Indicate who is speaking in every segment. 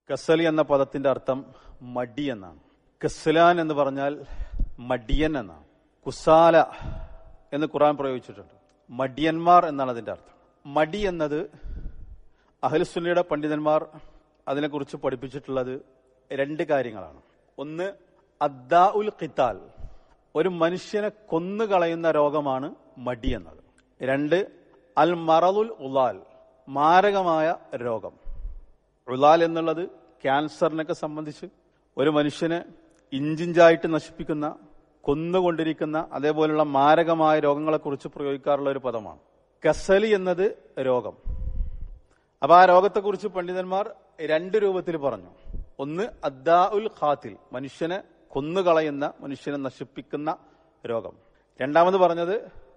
Speaker 1: കസലി എന്ന പദത്തിന്റെ അർത്ഥം മടി എന്നാണ് കസ്ലാൻ എന്ന് പറഞ്ഞാൽ മടിയൻ എന്നാണ് കുസാല എന്ന് ഖുറാൻ പ്രയോഗിച്ചിട്ടുണ്ട് മടിയന്മാർ എന്നാണ് അതിന്റെ അർത്ഥം മടി എന്നത് അഹ്ലുസുന്നയുടെ പണ്ഡിതന്മാർ അതിനെക്കുറിച്ച് പഠിപ്പിച്ചിട്ടുള്ളത് രണ്ട് കാര്യങ്ങളാണ് ഒന്ന് അദ്ദാ ഉൽ ഖിത്താൽ ഒരു മനുഷ്യനെ കൊന്നുകളയുന്ന രോഗമാണ് മടി എന്നത് രണ്ട് അൽ മറലുൽ ഉലാൽ മാരകമായ രോഗം ഉലാൽ എന്നുള്ളത് ക്യാൻസറിനൊക്കെ സംബന്ധിച്ച് ഒരു മനുഷ്യനെ ഇഞ്ചിഞ്ചായിട്ട് നശിപ്പിക്കുന്ന കൊന്നുകൊണ്ടിരിക്കുന്ന അതേപോലുള്ള മാരകമായ രോഗങ്ങളെക്കുറിച്ച് പ്രയോഗിക്കാറുള്ള ഒരു പദമാണ് കസലി എന്നത് രോഗം അപ്പൊ ആ രോഗത്തെക്കുറിച്ച് പണ്ഡിതന്മാർ രണ്ട് രൂപത്തിൽ പറഞ്ഞു ഒന്ന് അദ്ദാ ഉൽ ഖാത്തിൽ മനുഷ്യനെ കൊന്നുകളയുന്ന മനുഷ്യനെ നശിപ്പിക്കുന്ന രോഗം രണ്ടാമത് പറഞ്ഞത്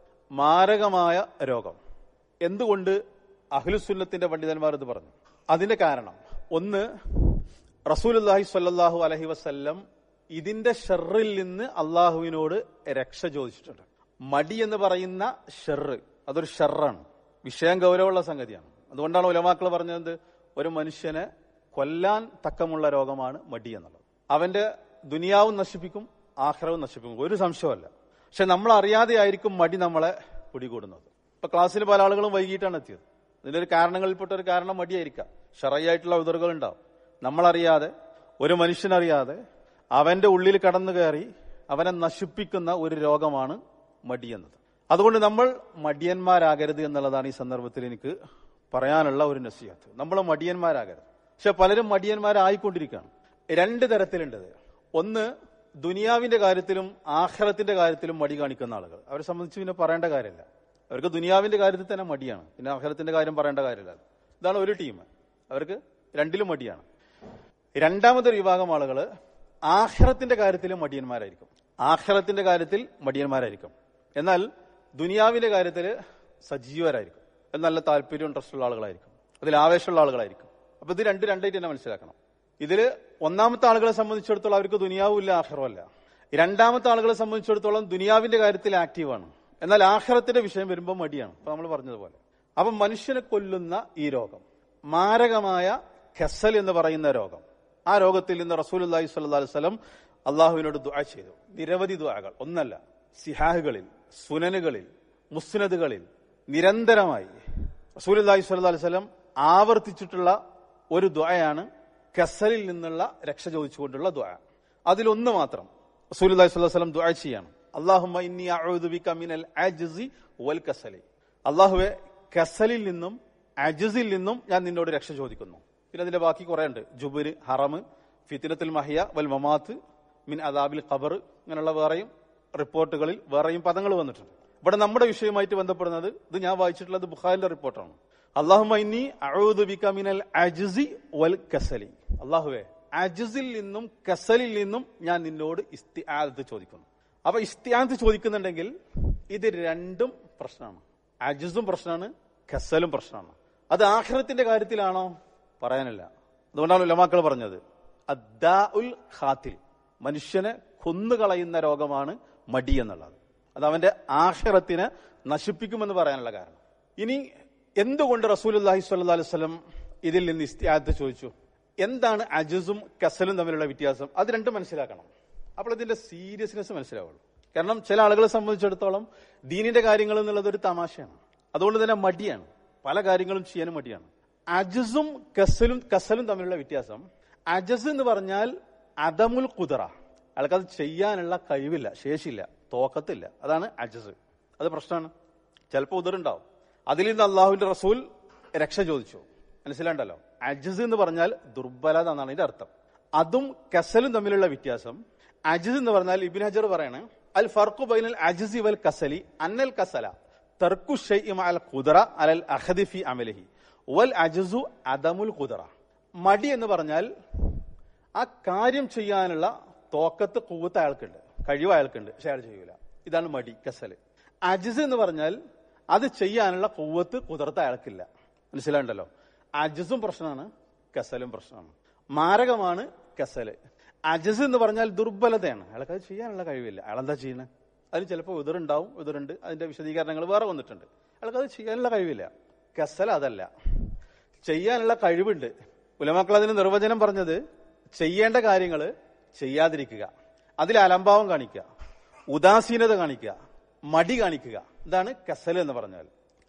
Speaker 1: മാരകമായ രോഗം എന്തുകൊണ്ട് അഹ്ലുസുന്നത്തിന്റെ പണ്ഡിതന്മാർ ഇത് പറഞ്ഞു അതിന്റെ കാരണം ഒന്ന് റസൂലുല്ലാഹി സ്വല്ലല്ലാഹു അലഹി വസല്ലം ഇതിന്റെ ഷെറിൽ നിന്ന് അള്ളാഹുവിനോട് രക്ഷ ചോദിച്ചിട്ടുണ്ട് മടി എന്ന് പറയുന്ന ഷെറ് അതൊരു ഷെറാണ് വിഷയം ഗൗരവമുള്ള സംഗതിയാണ് അതുകൊണ്ടാണ് ഉലമാക്കൾ പറഞ്ഞത് ഒരു മനുഷ്യനെ കൊല്ലാൻ തക്കമുള്ള രോഗമാണ് മടി എന്നുള്ളത് അവന്റെ ദുനിയാവും നശിപ്പിക്കും ആഹ്റവും നശിപ്പിക്കും ഒരു സംശയമല്ല പക്ഷെ നമ്മൾ അറിയാതെ ആയിരിക്കും മടി നമ്മളെ പിടികൂടുന്നത് ഇപ്പൊ ക്ലാസ്സിൽ പല ആളുകളും വൈകിട്ടാണ് എത്തിയത് ഇതിന്റെ ഒരു കാരണങ്ങളിൽപ്പെട്ട ഒരു കാരണം മടിയായിരിക്കാം ഷറയായിട്ടുള്ള ഉതിറുകൾ ഉണ്ടാവും നമ്മളറിയാതെ ഒരു മനുഷ്യനറിയാതെ അവന്റെ ഉള്ളിൽ കടന്നു കയറി അവനെ നശിപ്പിക്കുന്ന ഒരു രോഗമാണ് മടി എന്നത് അതുകൊണ്ട് നമ്മൾ മടിയന്മാരാകരുത് എന്നുള്ളതാണ് ഈ സന്ദർഭത്തിൽ എനിക്ക് പറയാനുള്ള ഒരു നസീഹത്ത് നമ്മൾ മടിയന്മാരാകരുത് പക്ഷെ പലരും മടിയന്മാരായിക്കൊണ്ടിരിക്കുകയാണ് രണ്ട് തരത്തിലുണ്ടത് ഒന്ന് ദുനിയാവിന്റെ കാര്യത്തിലും ആഹ്റത്തിന്റെ കാര്യത്തിലും മടി കാണിക്കുന്ന ആളുകൾ അവരെ സംബന്ധിച്ച് പിന്നെ പറയേണ്ട കാര്യമില്ല അവർക്ക് ദുനിയാവിന്റെ കാര്യത്തിൽ തന്നെ മടിയാണ് പിന്നെ ആഹ്റത്തിന്റെ കാര്യം പറയേണ്ട കാര്യമില്ല ഇതാണ് ഒരു ടീം അവർക്ക് രണ്ടിലും മടിയാണ് രണ്ടാമതൊരു വിഭാഗം ആളുകൾ ആഹ്റത്തിന്റെ കാര്യത്തിൽ മടിയന്മാരായിരിക്കും ആഹ്റത്തിന്റെ കാര്യത്തിൽ മടിയന്മാരായിരിക്കും എന്നാൽ ദുനിയാവിന്റെ കാര്യത്തിൽ സജീവരായിരിക്കും അത് നല്ല താല്പര്യം ഇൻട്രസ്റ്റ് ഉള്ള ആളുകളായിരിക്കും അതിൽ ആവേശമുള്ള ആളുകളായിരിക്കും അപ്പൊ ഇത് രണ്ട് രണ്ടായിട്ട് തന്നെ മനസ്സിലാക്കണം ഇതില് ഒന്നാമത്തെ ആളുകളെ സംബന്ധിച്ചിടത്തോളം അവർക്ക് ദുനിയാവും ഇല്ല ആഹ്റമല്ല രണ്ടാമത്തെ ആളുകളെ സംബന്ധിച്ചിടത്തോളം ദുനിയാവിന്റെ കാര്യത്തിൽ ആക്റ്റീവാണ് എന്നാൽ ആഹ്റത്തിന്റെ വിഷയം വരുമ്പോൾ മടിയാണ് ഇപ്പൊ നമ്മൾ പറഞ്ഞതുപോലെ അപ്പൊ മനുഷ്യനെ കൊല്ലുന്ന ഈ രോഗം മാരകമായ ഖസൽ എന്ന് പറയുന്ന രോഗം ആ രോഗത്തിൽ നിന്ന് റസൂൽ അള്ളാഹി സ്വല്ലാ വസ്ലം അള്ളാഹുവിനോട് ദുആ ചെയ്തു നിരവധി ദുആകൾ ഒന്നല്ല സിഹാഹുകളിൽ സുനനുകളിൽ മുസ്നദുകളിൽ നിരന്തരമായി റസൂൽ അള്ളാഹി സ്വല്ലാ വസ്ലം ആവർത്തിച്ചിട്ടുള്ള ഒരു ദ്വയാണ് കസലിൽ നിന്നുള്ള രക്ഷ ചോദിച്ചുകൊണ്ടുള്ള ദ്വ അതിലൊന്ന് മാത്രം റസൂൽ അള്ളാഹി സ്വല്ലാ വസ്ലം ദ്വ ചെയ്യാണ് അള്ളാഹുമ്മ ഇന്നി അഊദു ബിക മിനൽ അജ്സി വൽ കസലി അള്ളാഹുവെ കസലിൽ നിന്നും അജസിൽ നിന്നും ഞാൻ നിന്നോട് രക്ഷ ചോദിക്കുന്നു പിന്നെ അതിന്റെ ബാക്കി കുറെ ഉണ്ട് ജുബിന് ഹറമ് ഫിത്തിനത്തുൽ മഹിയ വൽ മമാത്ത് മിൻ അദാബിൽ ഖബർ ഇങ്ങനെയുള്ള വേറെയും റിപ്പോർട്ടുകളിൽ വേറെയും പദങ്ങൾ വന്നിട്ടുണ്ട് ഇവിടെ നമ്മുടെ വിഷയവുമായിട്ട് ബന്ധപ്പെടുന്നത് ഇത് ഞാൻ വായിച്ചിട്ടുള്ളത് ബുഖാരിന്റെ റിപ്പോർട്ടാണ് അള്ളാഹുമൈനി അഴൂദുബിക മിനൽ അജ്സി വൽ കസലി അള്ളാഹുവെ അജ്സിൽ നിന്നും കസലിൽ നിന്നും ഞാൻ നിന്നോട് ഇസ്തിആദത്ത് ചോദിക്കുന്നു അപ്പൊ ഇസ്തിആദത്ത് ചോദിക്കുന്നുണ്ടെങ്കിൽ ഇത് രണ്ടും പ്രശ്നമാണ് അജ്സും പ്രശ്നമാണ് കസലും പ്രശ്നമാണ് അത് ആഖിറത്തിന്റെ കാര്യത്തിലാണോ പറയാനില്ല അതുകൊണ്ടാണ് ഉലമാക്കൾ പറഞ്ഞത് അദ്ദാ ഉൽ ഖാത്തിൽ മനുഷ്യനെ കൊന്നുകളയുന്ന രോഗമാണ് മടി എന്നുള്ളത് അത് അവന്റെ ആഖിറത്തിനെ നശിപ്പിക്കുമെന്ന് പറയാനുള്ള കാരണം ഇനി എന്തുകൊണ്ട് റസൂൽ അള്ളാഹി സ്വല്ലാ വസ്ലം ഇതിൽ നിന്ന് ഇസ്തിയാദത്ത് ചോദിച്ചു എന്താണ് അജസും കസലും തമ്മിലുള്ള വ്യത്യാസം അത് രണ്ടും മനസ്സിലാക്കണം അപ്പോൾ ഇതിന്റെ സീരിയസ്നെസ് മനസ്സിലാവുള്ളൂ കാരണം ചില ആളുകളെ സംബന്ധിച്ചിടത്തോളം ദീനിന്റെ കാര്യങ്ങൾ എന്നുള്ളത് ഒരു തമാശയാണ് അതുകൊണ്ട് തന്നെ മടിയാണ് പല കാര്യങ്ങളും ചെയ്യാനും മടിയാണ് അജസും കസലും കസലും തമ്മിലുള്ള വ്യത്യാസം അജസ് എന്ന് പറഞ്ഞാൽ അദമുൽ കുതിറ അയാൾക്ക് അത് ചെയ്യാനുള്ള കഴിവില്ല ശേഷിയില്ല തോക്കത്തില്ല അതാണ് അജസ് അത് പ്രശ്നമാണ് ചിലപ്പോൾ ഉതിറുണ്ടാവും അതിൽ നിന്ന് അള്ളാഹുവിന്റെ റസൂൽ രക്ഷ ചോദിച്ചു മനസ്സിലാണ്ടല്ലോ അജസ് എന്ന് പറഞ്ഞാൽ ദുർബലത എന്നാണ് ഇതിന്റെ അർത്ഥം അതും കസലും തമ്മിലുള്ള വ്യത്യാസം അജസ് എന്ന് പറഞ്ഞാൽ ഇബിൻ ഹജർ പറയാണ് അൽ ഫർഖു ബൈനൽ അജസി വൽ കസലി അന്നൽ കസല തർക്കു അൽ ഖുദറ അലൽ അഹദി ഫി അമലഹി വൽ അജസു അദമുൽ ഖുദറ മടി എന്ന് പറഞ്ഞാൽ ആ കാര്യം ചെയ്യാനുള്ള തോക്കത്ത് കൂവത്ത് അയാൾക്കുണ്ട് കഴിവ് അയാൾക്കുണ്ട് പക്ഷെ അയാൾ ചെയ്യൂല ഇതാണ് മടി കസല് അജിസ് എന്ന് പറഞ്ഞാൽ അത് ചെയ്യാനുള്ള കൂവത്ത് കുതിർത്ത അയാൾക്കില്ല മനസ്സിലാണ്ടല്ലോ അജിസും പ്രശ്നമാണ് കസലും പ്രശ്നമാണ് മാരകമാണ് കസല് അജസ് എന്ന് പറഞ്ഞാൽ ദുർബലതയാണ് അയാൾക്ക് അത് ചെയ്യാനുള്ള കഴിവില്ല അയാൾ എന്താ ചെയ്യുന്നത് അതിന് ചിലപ്പോൾ ഉതിറുണ്ടാവും ഉതിറുണ്ട് അതിന്റെ വിശദീകരണങ്ങൾ വേറെ വന്നിട്ടുണ്ട് അയാൾക്ക് അത് ചെയ്യാനുള്ള കഴിവില്ല കസൽ അതല്ല ചെയ്യാനുള്ള കഴിവുണ്ട് ഉലമക്കൾ അതിന് നിർവചനം പറഞ്ഞത് ചെയ്യേണ്ട കാര്യങ്ങൾ ചെയ്യാതിരിക്കുക അതിൽ അലംഭാവം കാണിക്കുക ഉദാസീനത കാണിക്കുക മടി കാണിക്കുക ഇതാണ് കസൽ എന്ന് പറഞ്ഞാൽ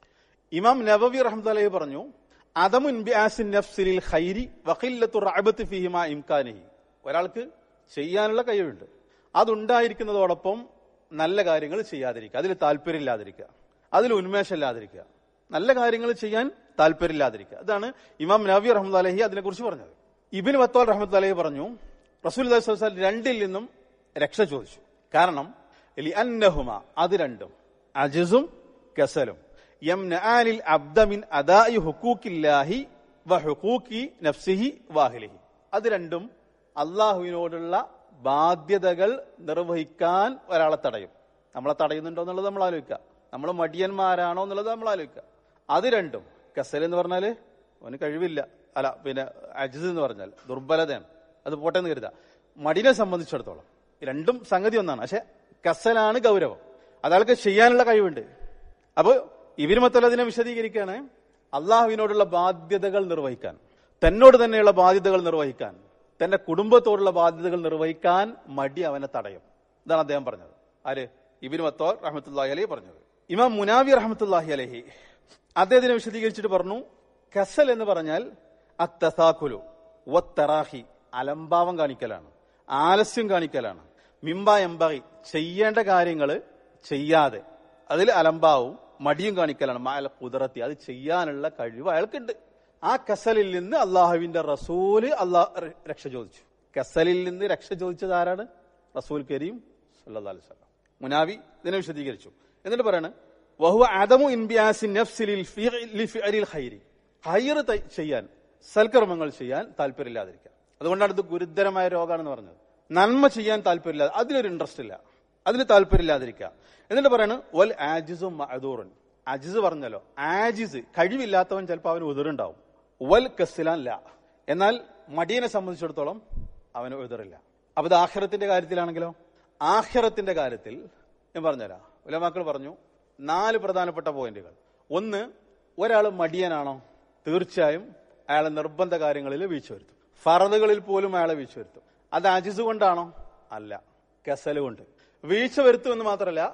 Speaker 1: ഇമാം നബവി റഹ്മത്തലഹി പറഞ്ഞു അതമുൻ ബിആസിൻ നഫ്സിലിൽ ഖൈരി വഖില്ലത്തു റഅബത്തി ഫീഹിമ ഇംകാനിഹി ഒരാൾക്ക് ചെയ്യാനുള്ള കഴിവുണ്ട് അതുണ്ടായിരിക്കുന്നതോടൊപ്പം നല്ല കാര്യങ്ങൾ ചെയ്യാതിരിക്കുക അതിൽ താല്പര്യമില്ലാതിരിക്കുക അതിൽ ഉന്മേഷമില്ലാതിരിക്കുക നല്ല കാര്യങ്ങൾ ചെയ്യാൻ താല്പര്യമില്ലാതിരിക്കുക അതാണ് ഇമാം നബി റഹ്മത്ത് അലഹി അതിനെക്കുറിച്ച് പറഞ്ഞത് ഇബിൻ വത്തോൽ റഹ്മത്ത് അലഹി പറഞ്ഞു റസൂൽ അലൈഹി രണ്ടിൽ നിന്നും രക്ഷ ചോദിച്ചു കാരണം ലി അന്നഹുമ അത് രണ്ടും അജിസും കസലും യംനആനിൽ അബ്ദ മിൻ അദാഇ ഹുക്കൂക്കില്ലാഹി വ ഹുക്കൂക്കി നഫ്സിഹി വാഹിലിഹി അത് രണ്ടും അള്ളാഹുവിനോടുള്ള ബാധ്യതകൾ നിർവഹിക്കാൻ ഒരാളെ തടയും നമ്മളെ തടയുന്നുണ്ടോ എന്നുള്ളത് നമ്മൾ ആലോചിക്കുക നമ്മൾ മടിയന്മാരാണോ എന്നുള്ളത് നമ്മൾ ആലോചിക്കുക അത് രണ്ടും കസൽ എന്ന് പറഞ്ഞാല് അവന് കഴിവില്ല അല്ല പിന്നെ അജിസ് എന്ന് പറഞ്ഞാൽ ദുർബലതയാണ് അത് പോട്ടെ എന്ന് കരുതാ മടിനെ സംബന്ധിച്ചിടത്തോളം രണ്ടും സംഗതി ഒന്നാണ് പക്ഷെ കസലാണ് ഗൗരവം അതാൾക്ക് ചെയ്യാനുള്ള കഴിവുണ്ട് അപ്പൊ ഇവര് മൊത്തം അതിനെ വിശദീകരിക്കുകയാണ് അള്ളാഹുവിനോടുള്ള ബാധ്യതകൾ നിർവഹിക്കാൻ തന്നോട് തന്നെയുള്ള ബാധ്യതകൾ നിർവഹിക്കാൻ തന്റെ കുടുംബത്തോടുള്ള ബാധ്യതകൾ നിർവഹിക്കാൻ മടി അവനെ തടയും ഇതാണ് അദ്ദേഹം പറഞ്ഞത് ആര് ഇബിന് മത്തോർ റഹമത്തുല്ലാഹി അലഹി പറഞ്ഞത് ഇമാം മുനാവി റഹമത്തുല്ലാഹി അലഹി അദ്ദേഹത്തിനെ വിശദീകരിച്ചിട്ട് പറഞ്ഞു കസൽ എന്ന് പറഞ്ഞാൽ അത്തസാഖുലു വത്തറാഹി അലംഭാവം കാണിക്കലാണ് ആലസ്യം കാണിക്കലാണ് മിമ്പ എമ്പകി ചെയ്യേണ്ട കാര്യങ്ങൾ ചെയ്യാതെ അതിൽ അലംഭാവും മടിയും കാണിക്കലാണ് മാല കുതിരത്തി അത് ചെയ്യാനുള്ള കഴിവ് അയാൾക്കുണ്ട് ആ കസലിൽ നിന്ന് അള്ളാഹുവിന്റെ റസൂല് അള്ളാഹ് രക്ഷ ചോദിച്ചു കസലിൽ നിന്ന് രക്ഷ ചോദിച്ചത് ആരാണ് റസൂൽ കരീം സല്ലല്ലാഹു അലൈഹി വസല്ലം മുനാവി ഇതിനെ വിശദീകരിച്ചു എന്നിട്ട് പറയാണ് വഹുവ അദമു ഇൻബിയാസി നഫ്സിലിൽ ഫിഅലിൽ ഫിഅലിൽ ഖൈരി ഖൈർ ത- ചെയ്യാൻ സൽക്കർമ്മങ്ങൾ ചെയ്യാൻ താല്പര്യമില്ലാതിരിക്കുക അതുകൊണ്ടാണ് ഇത് ഗുരുതരമായ രോഗമാണെന്ന് പറഞ്ഞത് നന്മ ചെയ്യാൻ താല്പര്യമില്ലാതെ അതിലൊരു ഇൻട്രസ്റ്റ് ഇല്ല അതിന് താല്പര്യമില്ലാതിരിക്കുക എന്നിട്ട് പറയാണ് വൽ ആജിസും മഅദൂറുൻ അജിസ് പറഞ്ഞല്ലോ ആജിസ് കഴിവില്ലാത്തവൻ ചിലപ്പോൾ അവന് ഉതിറുണ്ടാവും വൽ കസിലാൻ ല എന്നാൽ മടിയനെ സംബന്ധിച്ചിടത്തോളം അവന് ഉതിറില്ല അപ്പൊ ഇത് ആഖിറത്തിന്റെ കാര്യത്തിലാണെങ്കിലോ ആഖിറത്തിന്റെ കാര്യത്തിൽ ഞാൻ പറഞ്ഞുതരാം ഉലമാക്കൾ പറഞ്ഞു നാല് പ്രധാനപ്പെട്ട പോയിന്റുകൾ ഒന്ന് ഒരാൾ മടിയനാണോ തീർച്ചയായും അയാളെ നിർബന്ധ കാര്യങ്ങളിൽ വീഴ്ച വരുത്തും ഫറദുകളിൽ പോലും അയാളെ വീഴ്ച വരുത്തും അത് അജിസ് കൊണ്ടാണോ അല്ല കസല് കൊണ്ട് വീഴ്ച വരുത്തും എന്ന് മാത്രമല്ല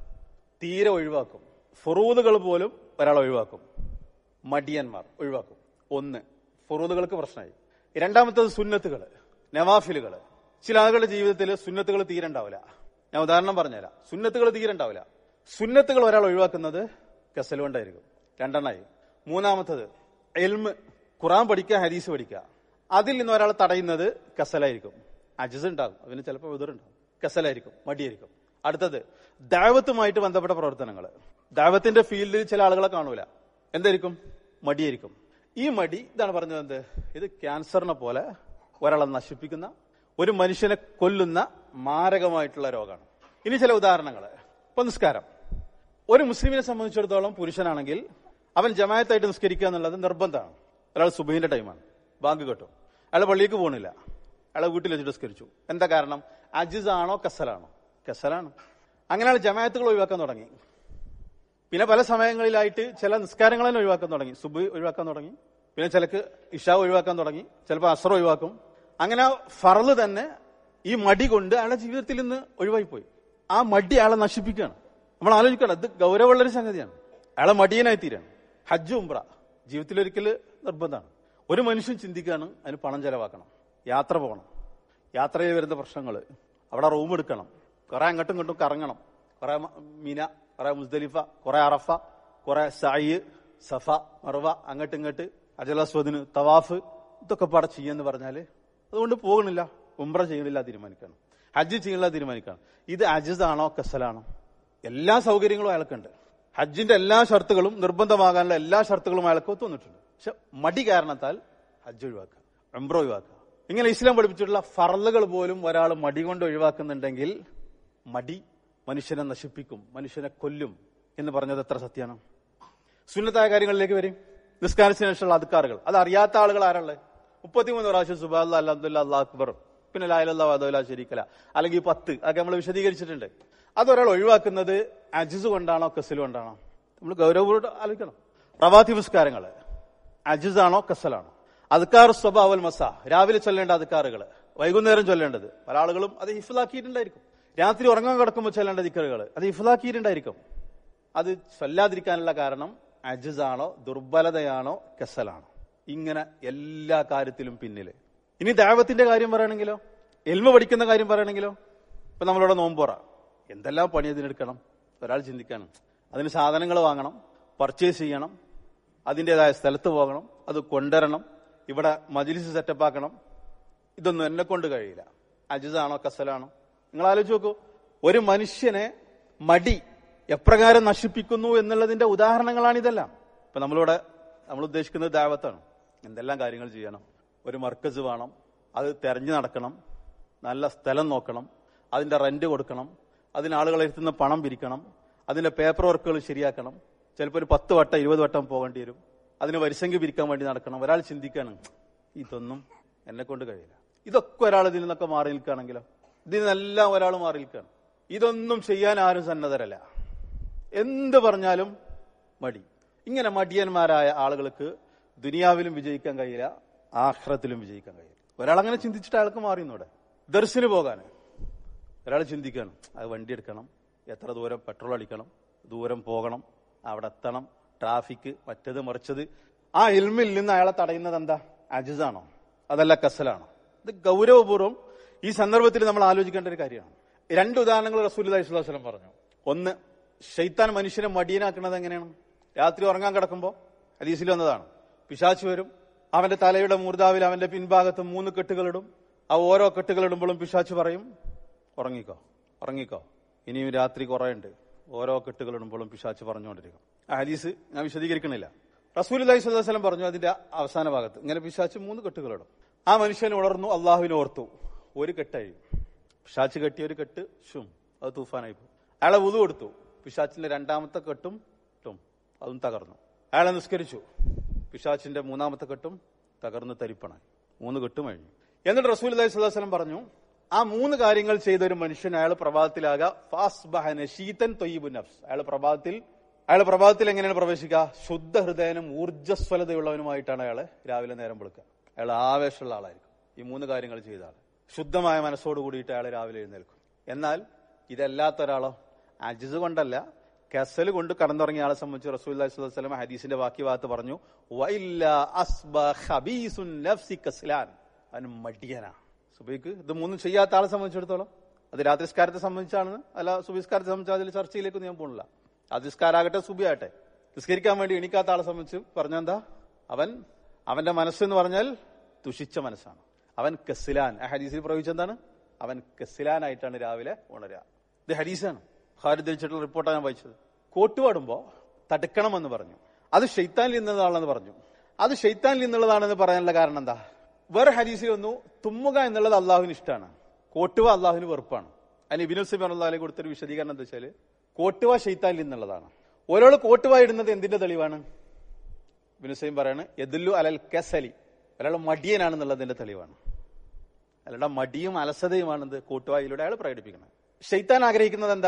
Speaker 1: തീരെ ഒഴിവാക്കും ഫുറൂദുകൾ പോലും ഒരാൾ ഒഴിവാക്കും മടിയന്മാർ ഒഴിവാക്കും ഒന്ന് ഫുറൂദുകൾക്ക് പ്രശ്നമായി രണ്ടാമത്തത് സുന്നത്തുകൾ നവാഫിലുകൾ ചില ആളുകളുടെ ജീവിതത്തിൽ സുന്നത്തുകൾ തീരെ ഉണ്ടാവില്ല ഞാൻ ഉദാഹരണം പറഞ്ഞുതരാം സുന്നത്തുകൾ തീരെ ഉണ്ടാവില്ല സുന്നത്തുകൾ ഒരാൾ ഒഴിവാക്കുന്നത് കസൽ കൊണ്ടായിരിക്കും രണ്ടെണ്ണമായി മൂന്നാമത്തത് എൽമ് ഖുറാൻ പഠിക്കുക ഹദീസ് പഠിക്കുക അതിൽ നിന്ന് ഒരാൾ തടയുന്നത് കസലായിരിക്കും അജിസ് ഉണ്ടാകും അതിന് ചിലപ്പോൾ എതിറുണ്ടാകും കസലായിരിക്കും മടിയായിരിക്കും അടുത്തത് ദാവത്തുമായിട്ട് ബന്ധപ്പെട്ട പ്രവർത്തനങ്ങൾ ദാവത്തിന്റെ ഫീൽഡിൽ ചില ആളുകളെ കാണൂല എന്തായിരിക്കും മടിയായിരിക്കും ഈ മടി ഇതാണ് പറഞ്ഞത് എന്ത് ഇത് ക്യാൻസറിനെ പോലെ ഒരാളെ നശിപ്പിക്കുന്ന ഒരു മനുഷ്യനെ കൊല്ലുന്ന മാരകമായിട്ടുള്ള രോഗമാണ് ഇനി ചില ഉദാഹരണങ്ങൾ ഇപ്പൊ നിസ്കാരം ഒരു മുസ്ലിമിനെ സംബന്ധിച്ചിടത്തോളം പുരുഷനാണെങ്കിൽ അവൻ ജമായത്തായിട്ട് നിസ്കരിക്കുക എന്നുള്ളത് നിർബന്ധമാണ് ഒരാൾ സുബൈന്റെ ടൈമാണ് ബാങ്ക് കേട്ടു അയാൾ പള്ളിക്ക് പോകണില്ല അയാളെ വീട്ടിൽ വെച്ചിട്ട് നിസ്കരിച്ചു എന്താ കാരണം അജിസ് ആണോ കസലാണോ കസലാണ് അങ്ങനെ അയാൾ ജമായത്തുകൾ ഒഴിവാക്കാൻ തുടങ്ങി പിന്നെ പല സമയങ്ങളിലായിട്ട് ചില നിസ്കാരങ്ങൾ തന്നെ ഒഴിവാക്കാൻ തുടങ്ങി സുബ് ഒഴിവാക്കാൻ തുടങ്ങി പിന്നെ ചിലക്ക് ഇഷ ഒഴിവാക്കാൻ തുടങ്ങി ചിലപ്പോൾ അസർ ഒഴിവാക്കും അങ്ങനെ ആ ഫറല് തന്നെ ഈ മടി കൊണ്ട് അയാളുടെ ജീവിതത്തിൽ നിന്ന് ഒഴിവായി പോയി ആ മടി അയാളെ നശിപ്പിക്കുകയാണ് നമ്മൾ ആലോചിക്കണം ഇത് ഗൗരവമുള്ളൊരു സംഗതിയാണ് അയാളെ മടിയനായി തീരാണ് ഹജ്ജ് ഉംറ ജീവിതത്തിലൊരിക്കൽ നിർബന്ധമാണ് ഒരു മനുഷ്യൻ ചിന്തിക്കുകയാണ് അതിന് പണം ചെലവാക്കണം യാത്ര പോകണം യാത്രയിൽ വരുന്ന പ്രശ്നങ്ങൾ അവിടെ റൂം എടുക്കണം കുറെ അങ്ങോട്ടും ഇങ്ങോട്ടും കറങ്ങണം കുറെ മ- മിന കുറെ മുസ്ദലിഫ കുറെ അറഫ കുറെ സായി സഫ മറവ അങ്ങോട്ട് ഇങ്ങോട്ട് അജലസ്വദിന് തവാഫ് ഇതൊക്കെ പാടെ ചെയ്യാന്ന് പറഞ്ഞാല് അതുകൊണ്ട് പോകുന്നില്ല ഉംറ ചെയ്യണില്ല തീരുമാനിക്കണം ഹജ്ജ് ചെയ്യണില്ല തീരുമാനിക്കണം ഇത് അജിസ് ആണോ കസലാണോ എല്ലാ സൗകര്യങ്ങളും അയാൾക്കുണ്ട് ഹജ്ജിന്റെ എല്ലാ ഷർത്തുകളും നിർബന്ധമാകാനുള്ള എല്ലാ ഷർത്തുകളും അയാൾക്ക് ഒത്തുവന്നിട്ടുണ്ട് പക്ഷെ മടി കാരണത്താൽ ഹജ്ജ് ഒഴിവാക്കുക ഉംറ ഒഴിവാക്കുക ഇങ്ങനെ ഇസ്ലാം പഠിപ്പിച്ചിട്ടുള്ള ഫറലുകൾ പോലും ഒരാൾ മടി കൊണ്ട് ഒഴിവാക്കുന്നുണ്ടെങ്കിൽ മടി മനുഷ്യനെ നശിപ്പിക്കും മനുഷ്യനെ കൊല്ലും എന്ന് പറഞ്ഞത് എത്ര സത്യമാണ് സുന്നത്തായ കാര്യങ്ങളിലേക്ക് വരും നിസ്കാരത്തിന് ശേഷമുള്ള അധികാറുകൾ അത് അറിയാത്ത ആളുകൾ ആരാളെ മുപ്പത്തിമൂന്ന് പ്രാവശ്യം സുബാ അലഹദില്ല അള്ളാഹ് അക്ബർ പിന്നെ ലായലല്ലാ വദോല ശരിക്കല അല്ലെങ്കിൽ പത്ത് അതൊക്കെ നമ്മൾ വിശദീകരിച്ചിട്ടുണ്ട് അതൊരാൾ ഒഴിവാക്കുന്നത് അജിസ് കൊണ്ടാണോ കസൽ കൊണ്ടാണോ നമ്മൾ ഗൗരവപൂർവ്വം ആലോചിക്കണം പ്രവാത്തി പുസ്കാരങ്ങൾ അജിസ് ആണോ കസലാണോ അദ്ക്കാർ സ്വഭാവൽ മസ രാവിലെ ചൊല്ലേണ്ട അദ്ക്കാറുകൾ വൈകുന്നേരം ചൊല്ലേണ്ടത് പല ആളുകളും അത് ഹിഫിലാക്കിയിട്ടുണ്ടായിരിക്കും രാത്രി ഉറങ്ങാൻ കിടക്കുമ്പോൾ ചൊല്ലേണ്ട ദിക്കറുകൾ അത് ഹിഫിലാക്കിയിട്ടുണ്ടായിരിക്കും അത് ചൊല്ലാതിരിക്കാനുള്ള കാരണം അജിസാണോ ദുർബലതയാണോ കെസലാണോ ഇങ്ങനെ എല്ലാ കാര്യത്തിലും പിന്നില് ഇനി ദൈവത്തിന്റെ കാര്യം പറയണെങ്കിലോ എൽമ പഠിക്കുന്ന കാര്യം പറയണെങ്കിലോ ഇപ്പൊ നമ്മളിവിടെ നോമ്പോറ എന്തെല്ലാം പണി അതിനെടുക്കണം ഒരാൾ ചിന്തിക്കണം അതിന് സാധനങ്ങൾ വാങ്ങണം പർച്ചേസ് ചെയ്യണം അതിൻ്റെതായ സ്ഥലത്ത് പോകണം അത് കൊണ്ടുവരണം ഇവിടെ മജിലിസ് സെറ്റപ്പ് ആക്കണം ഇതൊന്നും എന്നെ കൊണ്ട് കഴിയില്ല അജിസാണോ കസലാണോ നിങ്ങൾ ആലോചിച്ച് നോക്കൂ ഒരു മനുഷ്യനെ മടി എപ്രകാരം നശിപ്പിക്കുന്നു എന്നുള്ളതിന്റെ ഉദാഹരണങ്ങളാണ് ഇതെല്ലാം ഇപ്പൊ നമ്മളിവിടെ നമ്മൾ ഉദ്ദേശിക്കുന്നത് ദാവത്താണ് എന്തെല്ലാം കാര്യങ്ങൾ ചെയ്യണം ഒരു മർക്കസ് വേണം അത് തെരഞ്ഞു നടക്കണം നല്ല സ്ഥലം നോക്കണം അതിന്റെ റെന്റ് കൊടുക്കണം അതിന് ആളുകളെ എത്തുന്ന പണം പിരിക്കണം അതിന്റെ പേപ്പർ വർക്കുകൾ ശരിയാക്കണം ചിലപ്പോൾ ഒരു പത്ത് വട്ടം ഇരുപത് വട്ടം പോകേണ്ടി വരും അതിന് വരിസംഖ്യ പിരിക്കാൻ വേണ്ടി നടക്കണം ഒരാൾ ചിന്തിക്കാണ് ഇതൊന്നും എന്നെ കൊണ്ട് കഴിയില്ല ഇതൊക്കെ ഒരാൾ ഇതിൽ നിന്നൊക്കെ മാറി നിൽക്കുകയാണെങ്കിലോ ഇതിൽ നിന്നെല്ലാം ഒരാൾ മാറി നിൽക്കുകയാണ് ഇതൊന്നും ചെയ്യാൻ ആരും സന്നദ്ധരല്ല എന്ത് പറഞ്ഞാലും മടി ഇങ്ങനെ മടിയന്മാരായ ആളുകൾക്ക് ദുനിയാവിലും വിജയിക്കാൻ കഴിയില്ല ആഹ്റത്തിലും വിജയിക്കാൻ കഴിയില്ല ഒരാൾ അങ്ങനെ ചിന്തിച്ചിട്ട് അയാൾക്ക് മാറിയുന്നൂടെ ദർശന് പോകാൻ ഒരാൾ ചിന്തിക്കണം അത് വണ്ടി എടുക്കണം എത്ര ദൂരം പെട്രോൾ അടിക്കണം ദൂരം പോകണം അവിടെ എത്തണം ട്രാഫിക് മറ്റത് മറിച്ചത് ആ ഇൽമിൽ നിന്ന് അയാളെ തടയുന്നത് എന്താ അജിസാണോ അതല്ല കസലാണോ ഇത് ഗൗരവപൂർവ്വം ഈ സന്ദർഭത്തിൽ നമ്മൾ ആലോചിക്കേണ്ട ഒരു കാര്യമാണ് രണ്ട് ഉദാഹരണങ്ങൾ റസൂൽ അലൈഹിസ്വലം പറഞ്ഞു ഒന്ന് ഷെയ്ത്താൻ മനുഷ്യനെ മടിയനാക്കുന്നത് എങ്ങനെയാണ് രാത്രി ഉറങ്ങാൻ കിടക്കുമ്പോൾ ഹദീസിൽ വന്നതാണ് പിശാച്ച് വരും അവന്റെ തലയുടെ മൂർദാവിൽ അവന്റെ പിൻഭാഗത്ത് മൂന്ന് കെട്ടുകളിടും ആ ഓരോ കെട്ടുകളിടുമ്പോഴും പിശാച്ച് പറയും ഉറങ്ങിക്കോ ഉറങ്ങിക്കോ ഇനിയും രാത്രി കുറേ ഉണ്ട് ഓരോ കെട്ടുകളിടുമ്പോഴും പിശാച്ച് പറഞ്ഞുകൊണ്ടിരിക്കും ആ ഹദീസ് ഞാൻ വിശദീകരിക്കണില്ല റസൂൽ അലൈഹി സ്വലം പറഞ്ഞു അതിന്റെ അവസാന ഭാഗത്ത് ഇങ്ങനെ പിശാച്ച് മൂന്ന് കെട്ടുകളിടും ആ മനുഷ്യൻ ഉണർന്നു അള്ളാഹുവിനെ ഓർത്തു ഒരു കെട്ടായി പിശാച്ച് കെട്ടിയ ഒരു കെട്ട് ഷും അത് തൂഫാനായി പോകും അയാളെ ഉതു കൊടുത്തു പിശാച്ചിന്റെ രണ്ടാമത്തെ കെട്ടും ട്ടും അതും തകർന്നു അയാളെ നിസ്കരിച്ചു പിശാച്ചിന്റെ മൂന്നാമത്തെ കെട്ടും തകർന്ന് തരിപ്പണായി മൂന്ന് കെട്ടും കഴിഞ്ഞു എന്നിട്ട് റസൂൽ അലൈഹി സ്വലം പറഞ്ഞു ആ മൂന്ന് കാര്യങ്ങൾ ചെയ്ത ഒരു മനുഷ്യൻ അയാൾ പ്രഭാതത്തിലാകാ ഫാസ്ബഹനീതൻ തൊയ്യബു നഫ്സ് അയാൾ പ്രഭാതത്തിൽ അയാൾ പ്രഭാതത്തിൽ എങ്ങനെയാണ് പ്രവേശിക്കുക ശുദ്ധ ഹൃദയനും ഊർജ്ജസ്വലതയുള്ളവനുമായിട്ടാണ് അയാൾ രാവിലെ നേരം വിളിക്കുക അയാൾ ആവേശമുള്ള ആളായിരിക്കും ഈ മൂന്ന് കാര്യങ്ങൾ ചെയ്ത ആൾ ശുദ്ധമായ മനസ്സോട് കൂടിയിട്ട് അയാൾ രാവിലെ എഴുന്നേൽക്കും എന്നാൽ ഇതല്ലാത്ത ഒരാളോ അജിസ് കൊണ്ടല്ല കസൽ കൊണ്ട് കടന്നുറങ്ങിയ ആളെ സംബന്ധിച്ച് റസൂൽ വസ്ലം ഹദീസിന്റെ ബാക്കി ഭാഗത്ത് പറഞ്ഞു വൈല്ല അസ്ബ ഖബീസുൻ നഫ്സി കസ്ലാൻ അവന് മടിയനാ സുബൈക്ക് ഇത് മൂന്നും ചെയ്യാത്ത ആളെ സംബന്ധിച്ചിടത്തോളം അത് രാത്രിസ്കാരത്തെ സംബന്ധിച്ചാണ് അല്ല സുബിസ്കാരത്തെ സംബന്ധിച്ച് അതിൽ ചർച്ചയിലേക്ക് ഞാൻ പോണില്ല അതിസ്കാരാകട്ടെ സുബിയാട്ടെ നിസ്കരിക്കാൻ വേണ്ടി എണീക്കാത്ത ആളെ സംബന്ധിച്ച് പറഞ്ഞെന്താ അവൻ അവന്റെ മനസ്സെന്ന് പറഞ്ഞാൽ തുഷിച്ച മനസ്സാണ് അവൻ കസിലാൻ ആ ഹദീസിൽ പ്രയോഗിച്ചെന്താണ് അവൻ കസിലാനായിട്ടാണ് രാവിലെ ഉണരുക ഇത് ഹദീസാണ് ഹാരിദ് ധരിച്ചിട്ടുള്ള റിപ്പോർട്ടാണ് ഞാൻ വായിച്ചത് കോട്ട് പാടുമ്പോ തടുക്കണമെന്ന് പറഞ്ഞു അത് ഷെയ്ത്താനിൽ നിന്നതാണെന്ന് പറഞ്ഞു അത് ഷെയ്ത്താനിൽ നിന്നുള്ളതാണെന്ന് പറയാനുള്ള കാരണം എന്താ വേറെ ഹദീസിൽ വന്നു തുമ്മുക എന്നുള്ളത് അള്ളാഹുവിന് ഇഷ്ടമാണ് കോട്ടുവ അള്ളാഹുവിന് വെറുപ്പാണ് അതിന് ഇബിനുസ് അള്ളാഹിനെ കൊടുത്തൊരു വിശദീകരണം എന്താ വെച്ചാൽ കോട്ടുവ ഷെയ്ത്താനിൽ നിന്നുള്ളതാണ് ഒരാൾ കോട്ടുവ ഇടുന്നത് എന്തിന്റെ തെളിവാണ് ബിനുസൈം പറയാണ് എദുല്ലു അലൽ കസലി ഒരാൾ മടിയനാണെന്നുള്ളതിന്റെ തെളിവാണ് അയാളുടെ മടിയും അലസതയുമാണെന്ത് കൂട്ടുവായിലൂടെ അയാൾ പ്രകടിപ്പിക്കുന്നത് ഷെയ്ത്താൻ ആഗ്രഹിക്കുന്നത് എന്താ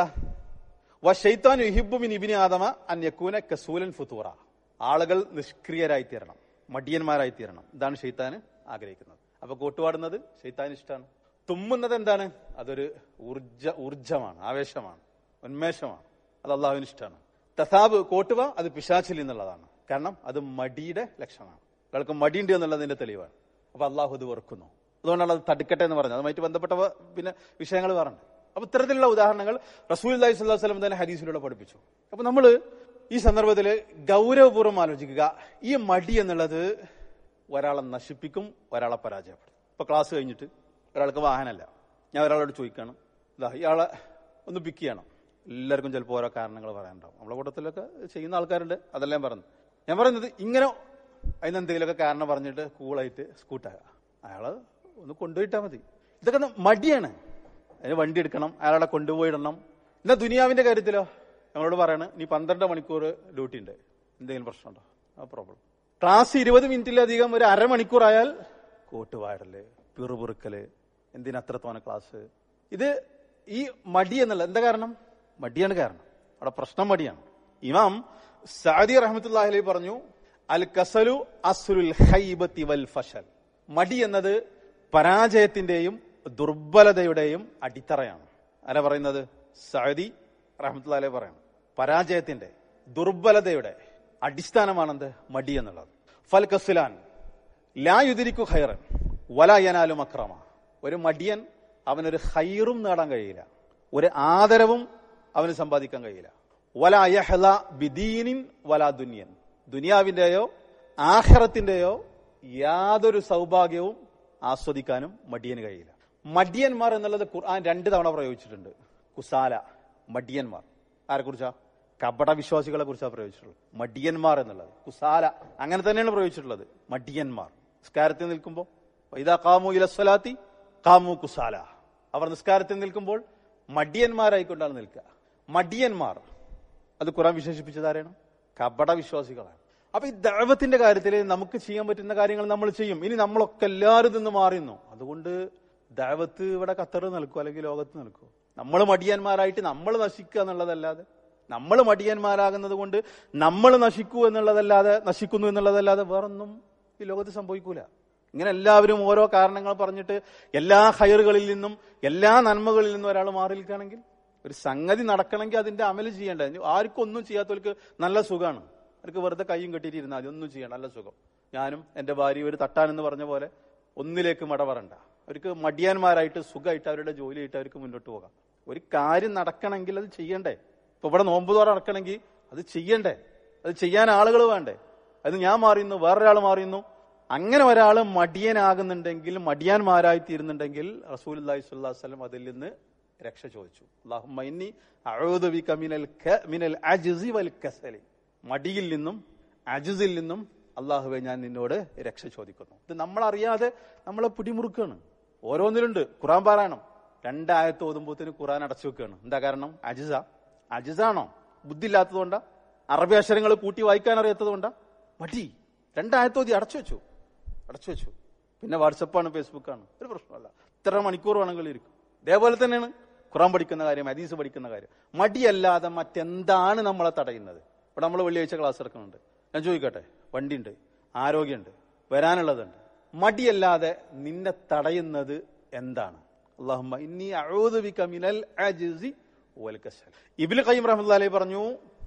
Speaker 1: വ ഷെയ്ത്താൻ യുഹിബുമിൻ ഇബിനി ആദമ അൻ യക്കൂന കസൂലൻ ഫുത്തൂറ ആളുകൾ നിഷ്ക്രിയരായി തീരണം മടിയന്മാരായി തീരണം ഇതാണ് ഷെയ്ത്താൻ ആഗ്രഹിക്കുന്നത് അപ്പൊ കൂട്ടുപാടുന്നത് ഷെയ്ത്താൻ ഇഷ്ടമാണ് തുമ്മുന്നത് എന്താണ് അതൊരു ഊർജ ഊർജമാണ് ആവേശമാണ് ഉന്മേഷമാണ് അത് അള്ളാഹുവിന് ഇഷ്ടമാണ് തസാബ് കോട്ടുവ അത് പിശാച്ചിൽ നിന്നുള്ളതാണ് കാരണം അത് മടിയുടെ ലക്ഷണമാണ് ഒരാൾക്ക് മടിയുണ്ട് എന്നുള്ളതിന്റെ തെളിവാണ് അപ്പൊ അള്ളാഹു ഇത് വെറുക്കുന്നു അതുകൊണ്ടാണ് അത് തടുക്കട്ടെ എന്ന് പറഞ്ഞത് അതുമായിട്ട് ബന്ധപ്പെട്ട വ- പിന്നെ വിഷയങ്ങൾ വേറുണ്ട് അപ്പൊ ഇത്തരത്തിലുള്ള ഉദാഹരണങ്ങൾ റസൂൽ അലൈഹി സ്വല്ലാ വസ്ലം തന്നെ ഹദീസിലൂടെ പഠിപ്പിച്ചു അപ്പൊ നമ്മൾ ഈ സന്ദർഭത്തിൽ ഗൗരവപൂർവ്വം ആലോചിക്കുക ഈ മടി എന്നുള്ളത് ഒരാളെ നശിപ്പിക്കും ഒരാളെ പരാജയപ്പെടും ഇപ്പൊ ക്ലാസ് കഴിഞ്ഞിട്ട് ഒരാൾക്ക് വാഹനമല്ല ഞാൻ ഒരാളോട് ചോദിക്കണം ഇതാ ഇയാളെ ഒന്ന് പിക്ക് ചെയ്യണം എല്ലാവർക്കും ചിലപ്പോൾ ഓരോ കാരണങ്ങൾ പറയാനുണ്ടാവും നമ്മളെ കൂട്ടത്തിലൊക്കെ ചെയ്യുന്ന ആൾക്കാരുണ്ട് അതെല്ലാം പറഞ്ഞു ഞാൻ പറയുന്നത് ഇങ്ങനെ അതിന് എന്തെങ്കിലുമൊക്കെ കാരണം പറഞ്ഞിട്ട് കൂളായിട്ട് സ്കൂട്ടാകുക അയാള് ഒന്ന് കൊണ്ടുപോയിട്ടാ മതി ഇതൊക്കെ ഒന്ന് മടിയാണ് അതിന് വണ്ടി എടുക്കണം അയാളെ കൊണ്ടുപോയിടണം എന്നാ ദുനിയാവിന്റെ കാര്യത്തിലോ ഞങ്ങളോട് പറയണ നീ പന്ത്രണ്ട് മണിക്കൂർ ഡ്യൂട്ടി ഉണ്ട് എന്തെങ്കിലും പ്രശ്നമുണ്ടോ ആ പ്രോബ്ലം ക്ലാസ് ഇരുപത് മിനിറ്റിലധികം ഒരു അരമണിക്കൂർ ആയാൽ കോട്ടുവാടല് പിറുപിറുക്കല് എന്തിനത്രത്തോനെ ക്ലാസ് ഇത് ഈ മടി എന്നുള്ള എന്താ കാരണം മടിയാണ് കാരണം അവിടെ പ്രശ്നം മടിയാണ് ഇമാം സാദി റഹ്മത്തുല്ലാഹി അലൈഹി പറഞ്ഞു അൽ കസലു അസുലുൽ ഹൈബത്തി വൽ ഫഷൽ മടി എന്നത് പരാജയത്തിന്റെയും ദുർബലതയുടെയും അടിത്തറയാണ് ആരാ പറയുന്നത് സഅദി റഹ്മത്തുള്ളാഹി പറയണം പരാജയത്തിന്റെ ദുർബലതയുടെ അടിസ്ഥാനമാണെന്ത് മടി എന്നുള്ളത് ഫൽ കസുലാൻ ലാ യുദിരിക്കു ഖൈറൻ വലായനാലും അക്രമ ഒരു മടിയൻ അവനൊരു ഹൈറും നേടാൻ കഴിയില്ല ഒരു ആദരവും അവന് സമ്പാദിക്കാൻ കഴിയില്ല വല യഹ്ല ബിദീനിൻ വലാ ദുനിയൻ ദുനിയാവിന്റെയോ ആഖിറത്തിന്റെയോ യാതൊരു സൗഭാഗ്യവും ആസ്വദിക്കാനും മടിയന് കഴിയില്ല മടിയന്മാർ എന്നുള്ളത് ഖുർആൻ രണ്ട് തവണ പ്രയോഗിച്ചിട്ടുണ്ട് കുസാല മടിയന്മാർ ആരെ കുറിച്ചാ കപട വിശ്വാസികളെ കുറിച്ചാണ് പ്രയോഗിച്ചിട്ടുള്ളത് മടിയന്മാർ എന്നുള്ളത് കുസാല അങ്ങനെ തന്നെയാണ് പ്രയോഗിച്ചിട്ടുള്ളത് മടിയന്മാർ നിസ്കാരത്തിൽ നിൽക്കുമ്പോൾ ഇതാ കാമു ഇലസ്വലാത്തി കാമു കുസാല അവർ നിസ്കാരത്തിൽ നിൽക്കുമ്പോൾ മടിയന്മാരായിക്കൊണ്ടാണ് നിൽക്കുക മടിയന്മാർ അത് ഖുറാൻ വിശേഷിപ്പിച്ചത് ആരാണ് കപട വിശ്വാസികളാണ് അപ്പൊ ഈ ദൈവത്തിന്റെ കാര്യത്തിൽ നമുക്ക് ചെയ്യാൻ പറ്റുന്ന കാര്യങ്ങൾ നമ്മൾ ചെയ്യും ഇനി നമ്മളൊക്കെ എല്ലാവരും നിന്ന് മാറിയുന്നു അതുകൊണ്ട് ദൈവത്ത് ഇവിടെ ഖത്തറ് നിൽക്കും അല്ലെങ്കിൽ ലോകത്ത് നിൽക്കും നമ്മൾ മടിയന്മാരായിട്ട് നമ്മൾ നശിക്കുക എന്നുള്ളതല്ലാതെ നമ്മൾ മടിയന്മാരാകുന്നത് കൊണ്ട് നമ്മൾ നശിക്കൂ എന്നുള്ളതല്ലാതെ നശിക്കുന്നു എന്നുള്ളതല്ലാതെ വേറൊന്നും ഈ ലോകത്ത് സംഭവിക്കൂല ഇങ്ങനെ എല്ലാവരും ഓരോ കാരണങ്ങൾ പറഞ്ഞിട്ട് എല്ലാ ഹയറുകളിൽ നിന്നും എല്ലാ നന്മകളിൽ നിന്നും ഒരാൾ മാറി നിൽക്കുകയാണെങ്കിൽ ഒരു സംഗതി നടക്കണമെങ്കിൽ അതിന്റെ അമല് ചെയ്യേണ്ട ആർക്കും ഒന്നും ചെയ്യാത്തവർക്ക് നല്ല സുഖമാണ് അവർക്ക് വെറുതെ കൈയും കെട്ടിയിട്ടിരുന്നാൽ മതി ഒന്നും ചെയ്യണം നല്ല സുഖം ഞാനും എന്റെ ഭാര്യ ഒരു തട്ടാൻ എന്ന് പറഞ്ഞ പോലെ ഒന്നിലേക്ക് മടവറണ്ട അവർക്ക് മടിയാന്മാരായിട്ട് സുഖമായിട്ട് അവരുടെ ജോലിയായിട്ട് അവർക്ക് മുന്നോട്ട് പോകാം ഒരു കാര്യം നടക്കണമെങ്കിൽ അത് ചെയ്യണ്ടേ ഇപ്പൊ ഇവിടെ നോമ്പ് തോറ നടക്കണമെങ്കിൽ അത് ചെയ്യണ്ടേ അത് ചെയ്യാൻ ആളുകൾ വേണ്ടേ അത് ഞാൻ മാറിയുന്നു വേറൊരാൾ മാറിയുന്നു അങ്ങനെ ഒരാൾ മടിയനാകുന്നുണ്ടെങ്കിൽ മടിയാന്മാരായി തീരുന്നുണ്ടെങ്കിൽ റസൂൽ അള്ളാഹി സ്വല്ലാ വസ്ലം അതിൽ നിന്ന് രക്ഷ ചോദിച്ചു അള്ളാഹുമ്മ ഇന്നി അഊദു ബിക മിനൽ ക- മിനൽ അജ്സി വൽ കസലി മടിയിൽ നിന്നും അജുസിൽ നിന്നും അള്ളാഹുവെ ഞാൻ നിന്നോട് രക്ഷ ചോദിക്കുന്നു ഇത് നമ്മളറിയാതെ നമ്മളെ പിടിമുറുക്കാണ് ഓരോന്നിലുണ്ട് ഖുറാൻ പാരായണം രണ്ടായത്ത് ഓതുമ്പോത്തിന് ഖുറാൻ അടച്ചു വെക്കുകയാണ് എന്താ കാരണം അജിസ അജിസാണോ ബുദ്ധി ഇല്ലാത്തതുകൊണ്ടാ അറബി അക്ഷരങ്ങൾ കൂട്ടി വായിക്കാൻ അറിയാത്തതുകൊണ്ടാ മടി രണ്ടായത്ത് ഓതി അടച്ചു വെച്ചു അടച്ചു വെച്ചു പിന്നെ വാട്സപ്പാണ് ഫേസ്ബുക്കാണ് ഒരു പ്രശ്നമല്ല ഇത്ര മണിക്കൂർ വേണമെങ്കിൽ ഇരിക്കും ഇതേപോലെ തന്നെയാണ് ഖുറാൻ പഠിക്കുന്ന കാര്യം ഹദീസ് പഠിക്കുന്ന കാര്യം മടിയല്ലാതെ മറ്റെന്താണ് നമ്മളെ തടയുന്നത് ഇവിടെ നമ്മൾ വെള്ളിയാഴ്ച ക്ലാസ് എടുക്കുന്നുണ്ട് ഞാൻ ചോദിക്കട്ടെ വണ്ടിയുണ്ട് ആരോഗ്യമുണ്ട് വരാനുള്ളതുണ്ട് മടിയല്ലാതെ നിന്നെ തടയുന്നത് എന്താണ് അള്ളാഹുമ്മ ഇന്നി അഊദു ബിക മിനൽ അജ്സി വൽ കസൽ ഇബ്നു ഖയ്യിം റഹ്മത്തുള്ളാഹി അലൈഹി പറഞ്ഞു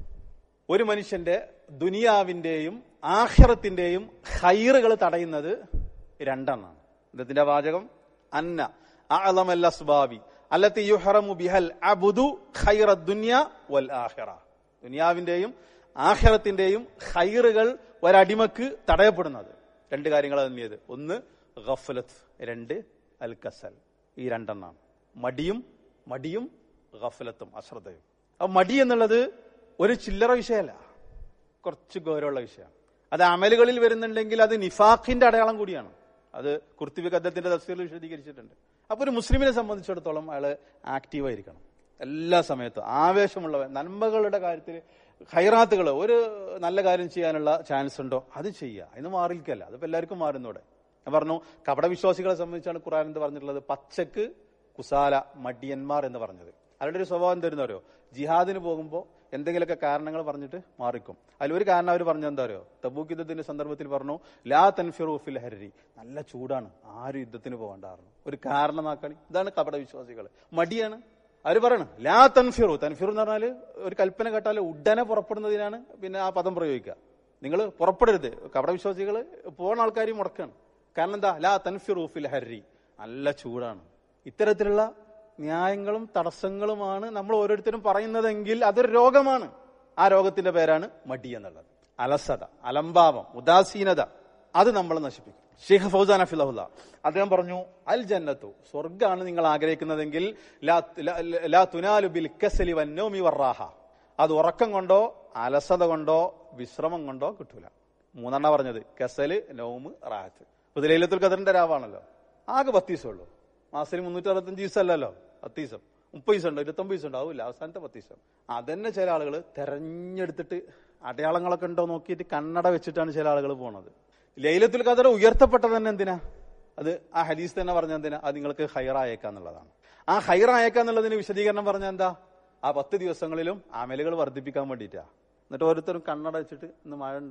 Speaker 1: ഒരു മനുഷ്യന്റെ ദുനിയാവിന്റെയും ആഖിറത്തിന്റെയും ഹൈറുകൾ തടയുന്നത് രണ്ടെണ്ണമാണ് ഇദ്ദേഹത്തിന്റെ വാചകം അന്ന അഅലമൽ അസ്ബാബി അല്ലത്തി യുഹറമു ബിഹൽ അബ്ദു ഖൈറ ദുനിയ വൽ ആഖിറ ദുനിയാവിന്റെയും ആഖിറത്തിന്റെയും ഹൈറുകൾ ഒരടിമക്ക് തടയപ്പെടുന്നത് രണ്ട് കാര്യങ്ങളാണ് തന്നെയത് ഒന്ന് ഗഫലത്ത് രണ്ട് അൽ കസൽ ഈ രണ്ടെണ്ണാണ് മടിയും മടിയും ഗഫലത്തും അശ്രദ്ധയും അപ്പൊ മടി എന്നുള്ളത് ഒരു ചില്ലറ വിഷയമല്ല കുറച്ച് ഗൗരവമുള്ള വിഷയമാണ് അത് അമലുകളിൽ വരുന്നുണ്ടെങ്കിൽ അത് നിഫാഖിന്റെ അടയാളം കൂടിയാണ് അത് കുർത്തിബി കദ്ദത്തിന്റെ തഫ്സീറിൽ വിശദീകരിച്ചിട്ടുണ്ട് അപ്പൊ ഒരു മുസ്ലിമിനെ സംബന്ധിച്ചിടത്തോളം അയാള് ആക്റ്റീവ് ആയിരിക്കണം എല്ലാ സമയത്തും ആവേശമുള്ളവൻ നന്മകളുടെ കാര്യത്തിൽ ഹൈറാത്തുകൾ ഒരു നല്ല കാര്യം ചെയ്യാനുള്ള ചാൻസ് ഉണ്ടോ അത് ചെയ്യുക അതിന് മാറിയിരിക്കല്ല അതിപ്പോ എല്ലാവർക്കും മാറുന്നൂടെ ഞാൻ പറഞ്ഞു കപട വിശ്വാസികളെ സംബന്ധിച്ചാണ് ഖുറാൻ എന്ന് പറഞ്ഞിട്ടുള്ളത് പച്ചക്ക് കുസാല മടിയന്മാർ എന്ന് പറഞ്ഞത് അവരുടെ ഒരു സ്വഭാവം തരുന്നവരോ ജിഹാദിന് പോകുമ്പോൾ എന്തെങ്കിലുമൊക്കെ കാരണങ്ങൾ പറഞ്ഞിട്ട് മാറിക്കും അതിലൊരു കാരണം അവർ പറഞ്ഞ എന്താ അറിയോ തബൂക്ക് യുദ്ധത്തിന്റെ സന്ദർഭത്തിൽ പറഞ്ഞു ലാ തൻഫിറു ഫിൽ ഹരി നല്ല ചൂടാണ് ആരും യുദ്ധത്തിന് പോകണ്ടായിരുന്നു ഒരു കാരണമാക്കാണി ഇതാണ് കപട വിശ്വാസികൾ മടിയാണ് അവർ പറയണം ലാ തൻഫിറു തൻഫിറു എന്ന് പറഞ്ഞാൽ ഒരു കൽപ്പന കേട്ടാൽ ഉടനെ പുറപ്പെടുന്നതിനാണ് പിന്നെ ആ പദം പ്രയോഗിക്കുക നിങ്ങൾ പുറപ്പെടരുത് കപട വിശ്വാസികൾ പോകുന്ന ആൾക്കാരും മുടക്കാണ് കാരണം എന്താ ലാ തൻഫിറു ഫിൽ ഹരി നല്ല ചൂടാണ് ഇത്തരത്തിലുള്ള ന്യായങ്ങളും തടസ്സങ്ങളുമാണ് നമ്മൾ ഓരോരുത്തരും പറയുന്നതെങ്കിൽ അതൊരു രോഗമാണ് ആ രോഗത്തിന്റെ പേരാണ് മടി എന്നുള്ളത് അലസത അലംഭാവം ഉദാസീനത അത് നമ്മൾ നശിപ്പിക്കും ഷെയ്ഖ് ഫൗസാൻ അഫിലഹുല്ല അദ്ദേഹം പറഞ്ഞു അൽ ജന്നത്തു സ്വർഗാണ് നിങ്ങൾ ആഗ്രഹിക്കുന്നതെങ്കിൽ ലാ- ലാ- ലാ തുനാലു ബിൽ കസലി വന്നോമി വർറാഹ അത് ഉറക്കം കൊണ്ടോ അലസത കൊണ്ടോ വിശ്രമം കൊണ്ടോ കിട്ടൂല മൂന്നെണ്ണ പറഞ്ഞത് കസല് നോമ് റാഹത്ത് ഇപ്പൊ ലൈലത്തുൽ ഖദറിന്റെ രാവാണല്ലോ ആകെ പത്ത് ദിവസമേ ഉള്ളൂ മാസത്തിൽ മുന്നൂറ്റി അറുപത്തഞ്ച് ദിവസം അല്ലല്ലോ പത്ത് ദിവസം മുപ്പത് ദിവസം ഉണ്ടോ ഇരുപത്തൊമ്പത് ദിവസം ഉണ്ടാവില്ല അവസാനത്തെ പത്ത് ദിവസം അതന്നെ ചില ആളുകൾ തെരഞ്ഞെടുത്തിട്ട് അടയാളങ്ങളൊക്കെ ഉണ്ടോ നോക്കിയിട്ട് കണ്ണട വെച്ചിട്ടാണ് ചില ആളുകൾ പോണത് ലൈലത്തുൽ ഖദർ ഉയർത്തപ്പെട്ടത് തന്നെ എന്തിനാ അത് ആ ഹദീസ് തന്നെ പറഞ്ഞ എന്തിനാ അത് നിങ്ങൾക്ക് ഹൈറായേക്കാന്നുള്ളതാണ് ആ ഹൈറായേക്കാന്നുള്ളതിന് വിശദീകരണം പറഞ്ഞ എന്താ ആ പത്ത് ദിവസങ്ങളിലും അമലുകൾ വർദ്ധിപ്പിക്കാൻ വേണ്ടിയിട്ടാ എന്നിട്ട് ഓരോരുത്തരും കണ്ണട വെച്ചിട്ട് ഇന്ന് മഴ ഉണ്ടോ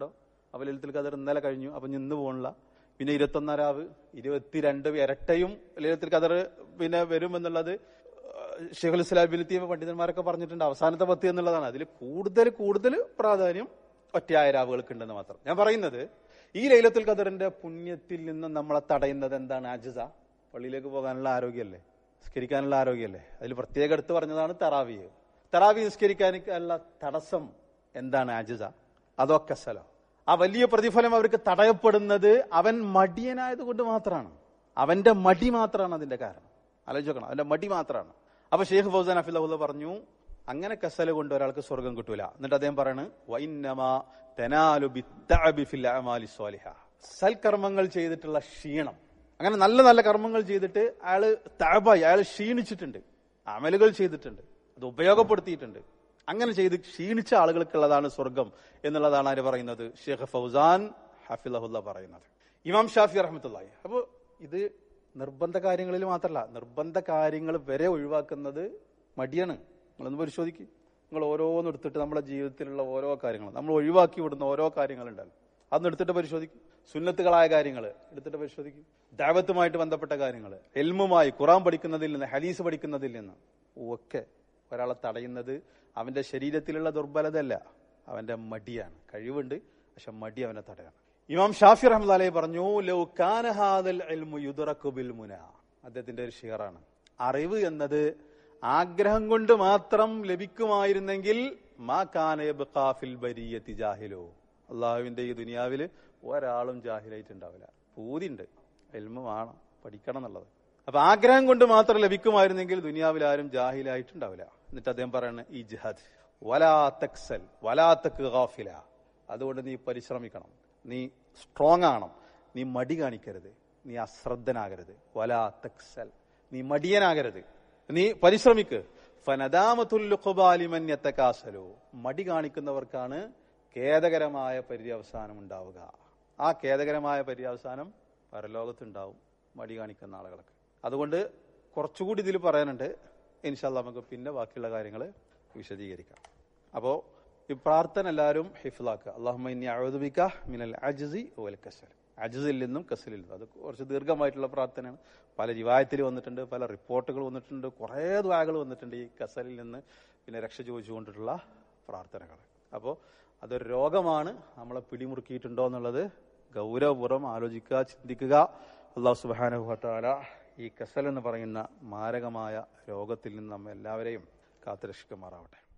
Speaker 1: അപ്പൊ ലളിതത്തിൽ ഖദർ ഇന്നലെ കഴിഞ്ഞു അപ്പൊ ഇന്ന് പോകണില്ല പിന്നെ ഇരുപത്തൊന്നാം രാവ് ഇരുപത്തിരണ്ട് ഇരട്ടയും ലളിതത്തിൽ ഖദർ പിന്നെ വരും എന്നുള്ളത് ഷെയ്ഖുൽ ഇസ്ലാം ബിൻ തീമ പണ്ഡിതന്മാരൊക്കെ പറഞ്ഞിട്ടുണ്ട് അവസാനത്തെ പത്ത് എന്നുള്ളതാണ് അതിൽ കൂടുതൽ കൂടുതൽ പ്രാധാന്യം ഒറ്റയായ രാവുകൾക്ക് ഉണ്ടെന്ന് മാത്രം ഞാൻ പറയുന്നത് ഈ ലൈലത്തുൽ ഖദറിന്റെ പുണ്യത്തിൽ നിന്ന് നമ്മളെ തടയുന്നത് എന്താണ് അജിസ പള്ളിയിലേക്ക് പോകാനുള്ള ആരോഗ്യമല്ലേ നിസ്കരിക്കാനുള്ള ആരോഗ്യമല്ലേ അതിൽ പ്രത്യേകം എടുത്ത് പറഞ്ഞതാണ് തറാവി തറാവി നിസ്കരിക്കാനുള്ള തടസ്സം എന്താണ് അജിസ അതോ കസലോ ആ വലിയ പ്രതിഫലം അവർക്ക് തടയപ്പെടുന്നത് അവൻ മടിയനായത് കൊണ്ട് മാത്രമാണ് അവന്റെ മടി മാത്രമാണ് അതിന്റെ കാരണം ആലോചിക്കണം അവന്റെ മടി മാത്രമാണ് അപ്പൊ ഷെയ്ഖ് ഫൗസാൻ അഫില്ല പറഞ്ഞു അങ്ങനെ കസല കൊണ്ട് ഒരാൾക്ക് സ്വർഗം കിട്ടൂല എന്നിട്ട് അദ്ദേഹം പറയാണ് വൈന്നമാ തെനാലു ബിത്തഅബി ഫിൽ അഅമാലി സ്വാലിഹ സൽക്കർമ്മങ്ങൾ ചെയ്തിട്ടുള്ള ക്ഷീണം അങ്ങനെ നല്ല നല്ല കർമ്മങ്ങൾ ചെയ്തിട്ട് അയാള് തഴബായി അയാൾ ക്ഷീണിച്ചിട്ടുണ്ട് അമലുകൾ ചെയ്തിട്ടുണ്ട് അത് ഉപയോഗപ്പെടുത്തിയിട്ടുണ്ട് അങ്ങനെ ചെയ്ത് ക്ഷീണിച്ച ആളുകൾക്കുള്ളതാണ് സ്വർഗം എന്നുള്ളതാണ് ആര് പറയുന്നത് ഷെയ്ഖ് ഫൗസാൻ ഹഫിലഹുല്ല പറയുന്നത് ഇമാം ഷാഫി റഹ്മത്തുള്ളാഹി അപ്പോൾ ഇത് നിർബന്ധ കാര്യങ്ങളിൽ മാത്രമല്ല നിർബന്ധ കാര്യങ്ങൾ വരെ ഒഴിവാക്കുന്നത് മടിയാണ് നിങ്ങളൊന്ന് പരിശോധിക്കും നിങ്ങൾ ഓരോന്ന് എടുത്തിട്ട് നമ്മുടെ ജീവിതത്തിലുള്ള ഓരോ കാര്യങ്ങൾ നമ്മൾ ഒഴിവാക്കി വിടുന്ന ഓരോ കാര്യങ്ങളുണ്ടല്ലോ അതൊന്ന് എടുത്തിട്ട് പരിശോധിക്കും സുന്നത്തുകളായ കാര്യങ്ങൾ എടുത്തിട്ട് പരിശോധിക്കും ദാവത്തുമായിട്ട് ബന്ധപ്പെട്ട കാര്യങ്ങൾ എൽമുമായി ഖുറാൻ പഠിക്കുന്നതിൽ നിന്ന് ഹലീസ് പഠിക്കുന്നതിൽ നിന്ന് ഒക്കെ ഒരാളെ തടയുന്നത് അവന്റെ ശരീരത്തിലുള്ള ദുർബലതയല്ല അവന്റെ മടിയാണ് കഴിവുണ്ട് പക്ഷെ മടി അവനെ തടയാണ് ഇമാം ഷാഫി റഹ്മദ് പറഞ്ഞു ലൗ കാന ഹാദൽ ഇൽമു യുദ്റഖു ബിൽ മുന അദ്ദേഹത്തിന്റെ ഒരു ഷിയറാണ് അറിവ് എന്നത് ആഗ്രഹം കൊണ്ട് മാത്രം ലഭിക്കുമായിരുന്നെങ്കിൽ മാ കാന യബ്ഖാ ഫിൽ ബരിയത്തി ജാഹിലോ അള്ളാഹുവിന്റെ ഈ ദുനിയാവിൽ ഒരാളും ജാഹിലായിട്ടുണ്ടാവില്ല പൂതിണ്ട് എൽമ വേണം പഠിക്കണം എന്നുള്ളത് അപ്പൊ ആഗ്രഹം കൊണ്ട് മാത്രം ലഭിക്കുമായിരുന്നെങ്കിൽ ദുനിയാവിൽ ആരും ജാഹിലായിട്ടുണ്ടാവില്ല എന്നിട്ട് അദ്ദേഹം പറയണ ഈ ജിഹാദ് വലാ തക്സൽ വലാ തക്ക് ഗാഫില അതുകൊണ്ട് നീ പരിശ്രമിക്കണം നീ സ്ട്രോങ് ആണം നീ മടി കാണിക്കരുത് നീ അശ്രദ്ധനാകരുത് വലാ തക്സൽ നീ മടിയനാകരുത് നീ പരിശ്രമിക്ക് ഫനദാമത്തുല്ലുഖുബാലിമന്യത്തക്കാസലോ മടി കാണിക്കുന്നവർക്കാണ് ഖേദകരമായ പര്യവസാനം ഉണ്ടാവുക ആ ഖേദകരമായ പര്യവസാനം പരലോകത്തുണ്ടാവും മടി കാണിക്കുന്ന ആളുകൾക്ക് അതുകൊണ്ട് കുറച്ചുകൂടി ഇതിൽ പറയാനുണ്ട് ഇൻഷാല്ല നമുക്ക് പിന്നെ ബാക്കിയുള്ള കാര്യങ്ങൾ വിശദീകരിക്കാം അപ്പോൾ ഈ പ്രാർത്ഥന എല്ലാവരും ഹിഫ്ലാക്കുക അള്ളാഹുമിക്ക മിനൽ അജ്സി ഓൽ കസൽ അജ്സിൽ നിന്നും കസലിൽ നിന്നും അത് കുറച്ച് ദീർഘമായിട്ടുള്ള പ്രാർത്ഥനയാണ് പല രിവായത്തിൽ വന്നിട്ടുണ്ട് പല റിപ്പോർട്ടുകൾ വന്നിട്ടുണ്ട് കുറേ ദ്വാകൾ വന്നിട്ടുണ്ട് ഈ കസലിൽ നിന്ന് പിന്നെ രക്ഷ ചോദിച്ചുകൊണ്ടിട്ടുള്ള പ്രാർത്ഥനകൾ അപ്പോൾ അതൊരു രോഗമാണ് നമ്മളെ പിടിമുറുക്കിയിട്ടുണ്ടോ എന്നുള്ളത് ഗൗരവപൂർവ്വം ആലോചിക്കുക ചിന്തിക്കുക അള്ളാഹു സുബാനുഭവത്താല ഈ കസൽ എന്ന് പറയുന്ന മാരകമായ രോഗത്തിൽ നിന്ന് നമ്മെ എല്ലാവരെയും കാത്തുരക്ഷിക്കുമാറാവട്ടെ